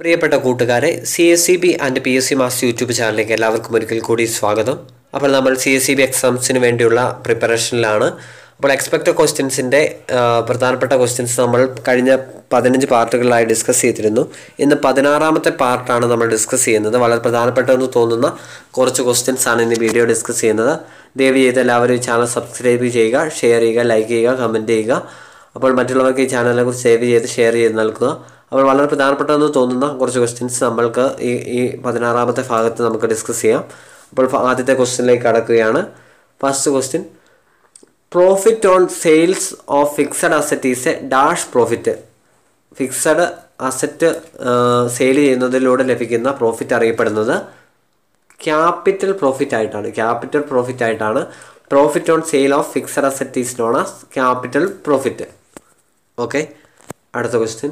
പ്രിയപ്പെട്ട കൂട്ടുകാരെ C S C B and P S C mass YouTube ചാനലിലേക്ക് എല്ലാവർക്കും ഒരിക്കൽ കൂടി സ്വാഗതം അപ്പോൾ നമ്മൾ സി എസ് സി ബി എക്സാംസിന് വേണ്ടിയുള്ള പ്രിപ്പറേഷനിലാണ് അപ്പോൾ എക്സ്പെക്റ്റഡ് ക്വസ്റ്റ്യൻസിൻ്റെ പ്രധാനപ്പെട്ട ക്വസ്റ്റ്യൻസ് നമ്മൾ കഴിഞ്ഞ പതിനഞ്ച് പാർട്ടുകളിലായി ഡിസ്കസ് ചെയ്തിരുന്നു ഇന്ന് പതിനാറാമത്തെ പാർട്ടാണ് നമ്മൾ ഡിസ്കസ് ചെയ്യുന്നത് വളരെ പ്രധാനപ്പെട്ടതെന്ന് തോന്നുന്ന കുറച്ച് ക്വസ്റ്റ്യൻസ് ആണ് ഇന്ന് വീഡിയോ ഡിസ്കസ് ചെയ്യുന്നത് ദയവ് ചെയ്ത് എല്ലാവരും ഈ ചാനൽ സബ്സ്ക്രൈബ് ചെയ്യുക ഷെയർ ചെയ്യുക ലൈക്ക് ചെയ്യുക കമൻറ്റ് ചെയ്യുക അപ്പോൾ മറ്റുള്ളവർക്ക് ഈ ചാനലിനെ കുറിച്ച് സേവ് ചെയ്ത് ഷെയർ ചെയ്ത് നൽകുക അപ്പോൾ വളരെ പ്രധാനപ്പെട്ടതെന്ന് തോന്നുന്ന കുറച്ച് ക്വസ്റ്റ്യൻസ് നമ്മൾക്ക് ഈ ഈ പതിനാറാമത്തെ ഭാഗത്ത് നമുക്ക് ഡിസ്കസ് ചെയ്യാം അപ്പോൾ ഫ- ആദ്യത്തെ ക്വസ്റ്റ്യനിലേക്ക് കടക്കുകയാണ് first question profit on sales of fixed asset is a dash profit fixed asset sale ചെയ്യുന്നതിലൂടെ ലഭിക്കുന്ന പ്രോഫിറ്റ് അറിയപ്പെടുന്നത് ക്യാപിറ്റൽ പ്രോഫിറ്റ് ആയിട്ടാണ് ക്യാപിറ്റൽ പ്രോഫിറ്റ് ആയിട്ടാണ് profit on sale of fixed asset is known as capital profit okay അടുത്ത question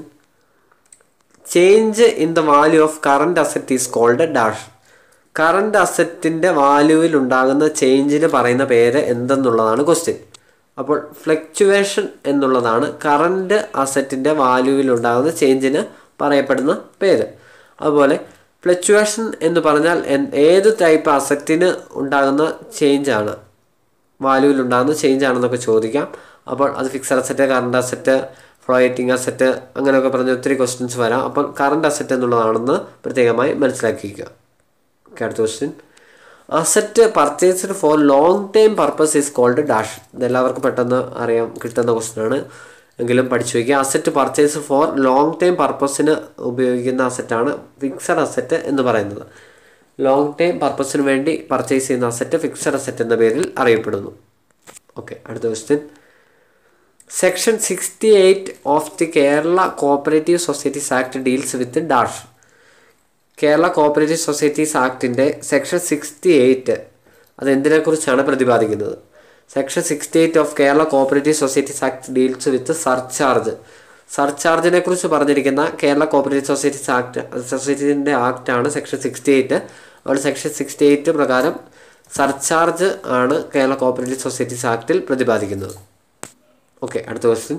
change in the value of current asset is called dash current അസറ്റിൻ്റെ വാല്യൂവിൽ ഉണ്ടാകുന്ന ചേഞ്ചിന് പറയുന്ന പേര് എന്തെന്നുള്ളതാണ് ക്വസ്റ്റ്യൻ അപ്പോൾ ഫ്ലക്ച്വേഷൻ എന്നുള്ളതാണ് കറണ്ട് അസറ്റിൻ്റെ വാല്യൂവിൽ ഉണ്ടാകുന്ന ചേഞ്ചിന് പറയപ്പെടുന്ന പേര് അതുപോലെ ഫ്ലക്ച്വേഷൻ എന്ന് പറഞ്ഞാൽ എൻ- ഏത് ടൈപ്പ് അസറ്റിന് ഉണ്ടാകുന്ന ചേഞ്ചാണ് വാല്യൂവിൽ ഉണ്ടാകുന്ന ചേഞ്ച് ആണെന്നൊക്കെ ചോദിക്കാം അപ്പോൾ അത് fixed asset current asset floating asset അങ്ങനെയൊക്കെ പറഞ്ഞ ഒത്തിരി ക്വസ്റ്റ്യൻസ് വരാം അപ്പോൾ കറണ്ട് അസറ്റ് എന്നുള്ളതാണെന്ന് പ്രത്യേകമായി മനസ്സിലാക്കിയിരിക്കുക ഓക്കെ അടുത്ത question asset purchased for long time purpose is called dash ഇതെല്ലാവർക്കും പെട്ടെന്ന് അറിയാം കിട്ടുന്ന ക്വസ്റ്റ്യൻ ആണ് എങ്കിലും പഠിച്ചു വയ്ക്കുക asset purchase for long time പർപ്പസിന് ഉപയോഗിക്കുന്ന അസറ്റാണ് ഫിക്സഡ് അസറ്റ് എന്ന് പറയുന്നത് ലോങ് ടൈം പർപ്പസിന് വേണ്ടി പർച്ചേസ് ചെയ്യുന്ന അസറ്റ് ഫിക്സഡ് അസറ്റ് എന്ന പേരിൽ അറിയപ്പെടുന്നു ഓക്കെ അടുത്ത question section sixty eight of the Kerala cooperative societies act deals with dash Kerala cooperative societies ആക്ടിൻ്റെ സെക്ഷൻ സിക്സ്റ്റി എയ്റ്റ് അത് എന്തിനെക്കുറിച്ചാണ് പ്രതിപാദിക്കുന്നത് section sixty eight of Kerala cooperative societies act deals with surcharge സർചാർജിനെ കുറിച്ച് പറഞ്ഞിരിക്കുന്ന കേരള കോപ്പറേറ്റീവ് സൊസൈറ്റീസ് ആക്ട് സൊസൈറ്റീൻ്റെ ആക്റ്റാണ് സെക്ഷൻ സിക്സ്റ്റി എയ്റ്റ് അപ്പോൾ സെക്ഷൻ സിക്സ്റ്റി എയ്റ്റ് പ്രകാരം സർചാർജ് ആണ് കേരള കോപ്പറേറ്റീവ് സൊസൈറ്റീസ് ആക്ടിൽ പ്രതിപാദിക്കുന്നത് ഓക്കെ അടുത്ത question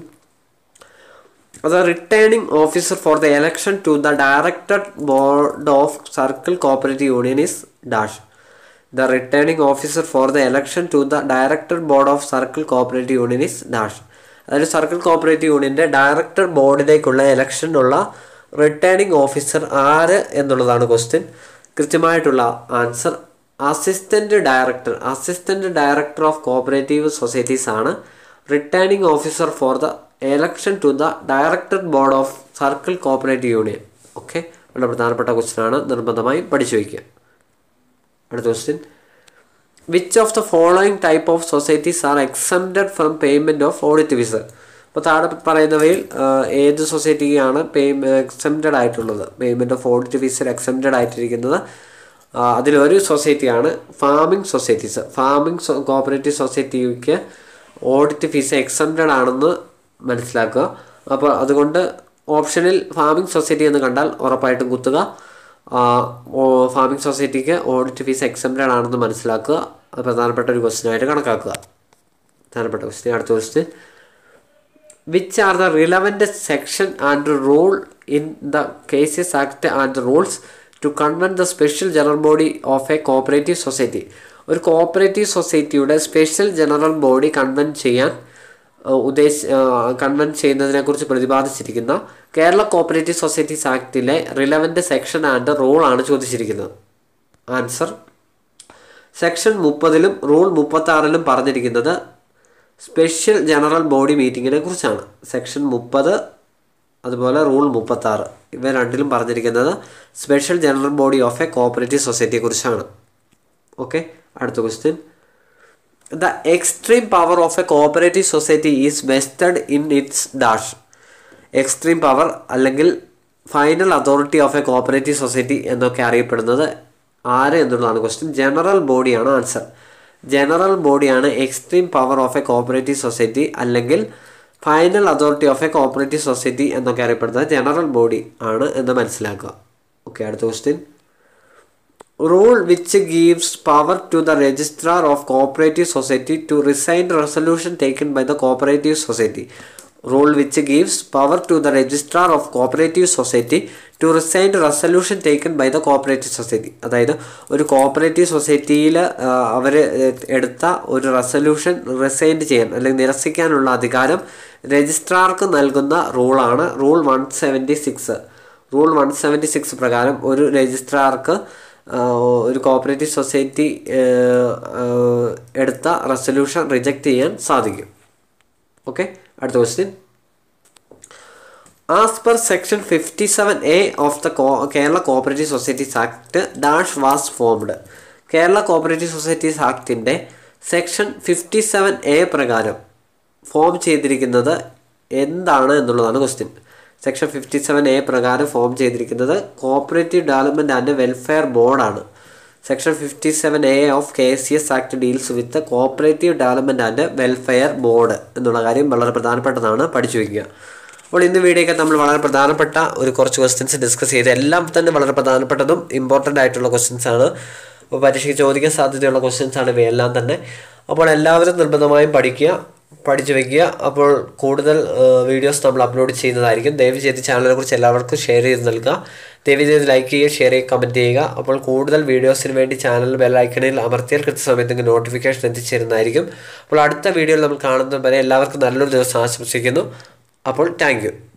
the returning officer for the election to the director board of circle cooperative union is dash the returning officer for the election to the director board of circle cooperative union is dash അതായത് circle cooperative യൂണിയൻ്റെ director ബോർഡിലേക്കുള്ള ഇലക്ഷനുള്ള returning officer ആര് എന്നുള്ളതാണ് question കൃത്യമായിട്ടുള്ള answer assistant director assistant director of cooperative societies ആണ് returning officer for the election to the director board of circle cooperative union okay വളരെ പ്രധാനപ്പെട്ട ക്വസ്റ്റ്യൻ ആണ് നിർബന്ധമായും പഠിച്ചു വയ്ക്കുക അടുത്ത question which of the following type of societies are exempted from payment of audit fees അപ്പോൾ താഴെ പറയുന്നവയിൽ ആ, ഏത് സൊസൈറ്റിക്കാണ് പേ എക്സംപ്റ്റഡ് ആയിട്ടുള്ളത് പേയ്മെൻറ്റ് ഓഫ് ഓഡിറ്റ് ഫീസിൽ എക്സംപ്റ്റഡ് ആയിട്ടിരിക്കുന്നത് ആ, അതിലൊരു സൊസൈറ്റിയാണ് ഫാമിംഗ് സൊസൈറ്റീസ് ഫാമിംഗ് കോപ്പറേറ്റീവ് സൊസൈറ്റിക്ക് ഓഡിറ്റ് ഫീസ് എക്സംപ്റ്റഡ് ആണെന്ന് മനസ്സിലാക്കുക അപ്പോൾ അതുകൊണ്ട് ഓപ്ഷനിൽ ഫാമിംഗ് സൊസൈറ്റി എന്ന് കണ്ടാൽ ഉറപ്പായിട്ടും കുത്തുക ഫാമിംഗ് സൊസൈറ്റിക്ക് ഓഡിറ്റ് ഫീസ് എക്സംപ്റ്റഡ് ആണെന്ന് മനസ്സിലാക്കുക അത് പ്രധാനപ്പെട്ട ഒരു ക്വസ്റ്റ്യൻ ആയിട്ട് കണക്കാക്കുക പ്രധാനപ്പെട്ട ക്വസ്റ്റ്യൻ അടുത്ത question which are the relevant section and rule in the cases act and rules to convene the special general body of a cooperative society ഒരു കോപ്പറേറ്റീവ് സൊസൈറ്റിയുടെ സ്പെഷ്യൽ ജനറൽ ബോഡി കൺവെൻറ്റ് ചെയ്യാൻ ഏഹ്, ഉദ്ദേശ convene ചെയ്യുന്നതിനെക്കുറിച്ച് പ്രതിപാദിച്ചിരിക്കുന്ന Kerala cooperative societies ആക്ടിലെ relevant section and rule ആണ് ചോദിച്ചിരിക്കുന്നത് ആൻസർ സെക്ഷൻ മുപ്പതിലും റൂൾ മുപ്പത്തി ആറിലും പറഞ്ഞിരിക്കുന്നത് സ്പെഷ്യൽ ജനറൽ ബോഡി മീറ്റിങ്ങിനെ കുറിച്ചാണ് സെക്ഷൻ മുപ്പത് അതുപോലെ റൂൾ മുപ്പത്തി ആറ് ഇവ രണ്ടിലും പറഞ്ഞിരിക്കുന്നത് special general body of a cooperative സൊസൈറ്റിയെ കുറിച്ചാണ് ഓക്കെ അടുത്ത question the extreme power of a cooperative society is vested in its dash extreme power അല്ലെങ്കിൽ final authority of a cooperative society എന്നൊക്കെ അറിയപ്പെടുന്നത് ആര് എന്നുള്ളതാണ് ക്വസ്റ്റ്യൻ ജനറൽ ബോഡിയാണ് ആൻസർ ജനറൽ ബോഡിയാണ് extreme power of a cooperative society അല്ലെങ്കിൽ final authority of a cooperative society എന്നൊക്കെ അറിയപ്പെടുന്നത് ജനറൽ ബോഡി ആണ് എന്ന് മനസ്സിലാക്കുക ഓക്കെ അടുത്ത question rule which gives power to the registrar of cooperative society to resign resolution taken by the cooperative society rule which gives power to the registrar of cooperative society to resign resolution taken by the cooperative society അതായത് ഒരു cooperative സൊസൈറ്റിയിൽ അവർ എടുത്ത ഒരു resolution resign ചെയ്യാൻ അല്ലെങ്കിൽ നിരസിക്കാനുള്ള അധികാരം രജിസ്ട്രാർക്ക് നൽകുന്ന റൂളാണ് rule one seventy six rule one seventy six പ്രകാരം ഒരു രജിസ്ട്രാർക്ക് ഒരു കോപ്പറേറ്റീവ് സൊസൈറ്റി എടുത്ത റെസൊല്യൂഷൻ റിജക്റ്റ് ചെയ്യാൻ സാധിക്കും ഓക്കെ അടുത്ത question as per section fifty seven A of the Kerala cooperative societies act dash was formed Kerala cooperative societies ആക്ടിൻ്റെ സെക്ഷൻ ഫിഫ്റ്റി സെവൻ എ പ്രകാരം ഫോം ചെയ്തിരിക്കുന്നത് എന്താണ് എന്നുള്ളതാണ് question section fifty seven A പ്രകാരം ഫോം ചെയ്തിരിക്കുന്നത് കോപ്പറേറ്റീവ് ഡെവലപ്മെൻറ്റ് ആൻഡ് വെൽഫെയർ ബോർഡാണ് section fifty seven A of K C S act deals with cooperative development and welfare board എന്നുള്ള കാര്യം വളരെ പ്രധാനപ്പെട്ടതാണ് പഠിച്ചു വയ്ക്കുക അപ്പോൾ ഇന്ന് വീഡിയോയ്ക്ക് നമ്മൾ വളരെ പ്രധാനപ്പെട്ട ഒരു കുറച്ച് ക്വസ്റ്റ്യൻസ് ഡിസ്കസ് ചെയ്ത് എല്ലാം തന്നെ വളരെ പ്രധാനപ്പെട്ടതും ഇമ്പോർട്ടൻ്റ് ആയിട്ടുള്ള ക്വസ്റ്റ്യൻസ് ആണ് അപ്പോൾ പരീക്ഷയ്ക്ക് ചോദിക്കാൻ സാധ്യതയുള്ള ക്വസ്റ്റ്യൻസ് ആണ് ഇവയെല്ലാം തന്നെ അപ്പോൾ എല്ലാവരും നിർബന്ധമായും പഠിക്കുക പഠിച്ചു വയ്ക്കുക അപ്പോൾ കൂടുതൽ വീഡിയോസ് നമ്മൾ അപ്ലോഡ് ചെയ്യുന്നതായിരിക്കും ദയവ് ചെയ്ത് ചാനലിനെ കുറിച്ച് എല്ലാവർക്കും ഷെയർ ചെയ്ത് നൽകുക ദയവ് ചെയ്ത് ലൈക്ക് ചെയ്യുക ഷെയർ ചെയ്യുക കമൻറ്റ് ചെയ്യുക അപ്പോൾ കൂടുതൽ വീഡിയോസിന് വേണ്ടി ചാനൽ ബെല്ലൈക്കണിൽ അമർത്തിയാൽ കൃത്യസമയത്ത് നോട്ടിഫിക്കേഷൻ എത്തിച്ചേരുന്നതായിരിക്കും അപ്പോൾ അടുത്ത വീഡിയോയിൽ നമ്മൾ കാണുന്നത് വരെ എല്ലാവർക്കും നല്ലൊരു ദിവസം ആശംസിക്കുന്നു അപ്പോൾ താങ്ക്